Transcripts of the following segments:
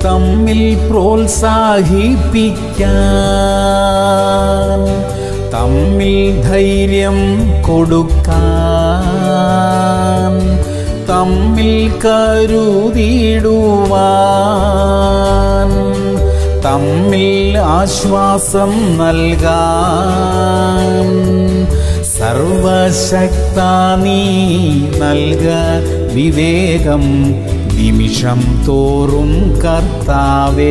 തമ്മിൽ പ്രോത്സാഹിപ്പിക്കാൻ തമ്മിൽ ധൈര്യം കൊടുക്കാൻ തമ്മിൽ കരുതിടുവാൻ തമ്മിൽ ആശ്വാസം നൽകാൻ സർവശക്ത നീ നൽക വിവേകം നിമിഷം തോറും കർത്താവേ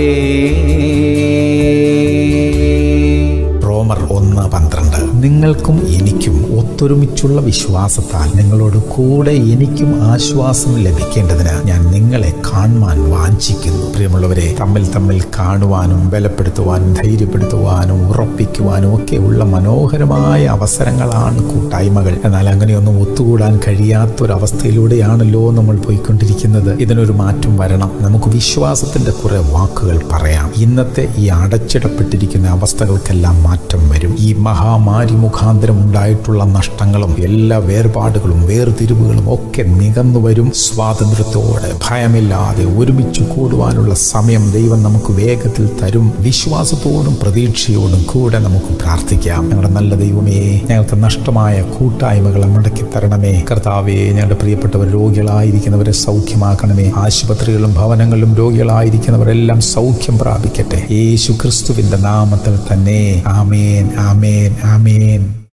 റോമർ ഒന്ന് പന്ത്രണ്ട് നിങ്ങൾക്കും എനിക്കും ഒത്തൊരുമിച്ചുള്ള വിശ്വാസത്താൽ നിങ്ങളോട് കൂടെ എനിക്കും ആശ്വാസം ലഭിക്കേണ്ടതിന് ഞാൻ നിങ്ങളെ കാണുവാൻ വാഞ്ചിക്കുന്നു പ്രിയമുള്ളവരെ തമ്മിൽ തമ്മിൽ കാണുവാനും ബലപ്പെടുത്തുവാനും ധൈര്യപ്പെടുത്തുവാനും ഉറപ്പിക്കുവാനും ഒക്കെ ഉള്ള മനോഹരമായ അവസരങ്ങളാണ് കൂട്ടായ്മകൾ എന്നാൽ അങ്ങനെയൊന്നും ഒത്തുകൂടാൻ കഴിയാത്തൊരവസ്ഥയിലൂടെയാണല്ലോ നമ്മൾ പോയിക്കൊണ്ടിരിക്കുന്നത് ഇതിനൊരു മാറ്റം വരണം നമുക്ക് വിശ്വാസത്തിന്റെ കുറെ വാക്കുകൾ പറയാം ഇന്നത്തെ ഈ അടച്ചിടപ്പെട്ടിരിക്കുന്ന അവസ്ഥകൾക്കെല്ലാം മാറ്റം വരും ഈ മഹാമാരി മുഖാന്തരം ഉണ്ടായിട്ടുള്ള നഷ്ടങ്ങളും എല്ലാ വേർപാടുകളും വേർതിരിവുകളും ഒക്കെ നികന്നു വരും സ്വാതന്ത്ര്യത്തോടെ ഭയമില്ലാതെ ഒരുമിച്ച് കൂടുവാനുള്ള സമയം ദൈവം നമുക്ക് വേഗത്തിൽ തരും വിശ്വാസത്തോടും പ്രതീക്ഷയോടും കൂടെ നമുക്ക് പ്രാർത്ഥിക്കാം ഞങ്ങളുടെ നല്ല ദൈവമേ ഞങ്ങൾക്ക് നഷ്ടമായ കൂട്ടായ്മകളെ മുടക്കി തരണമേ കർത്താവേ ഞങ്ങളുടെ പ്രിയപ്പെട്ടവർ രോഗികളായിരിക്കുന്നവരെ സൗഖ്യമാക്കണമേ ആശുപത്രികളും ഭവനങ്ങളിലും രോഗികളായിരിക്കുന്നവരെല്ലാം സൗഖ്യം പ്രാപിക്കട്ടെ യേശു ക്രിസ്തുവിന്റെ നാമത്തിൽ തന്നെ ആമേൻ ആമേൻ ആമേൻ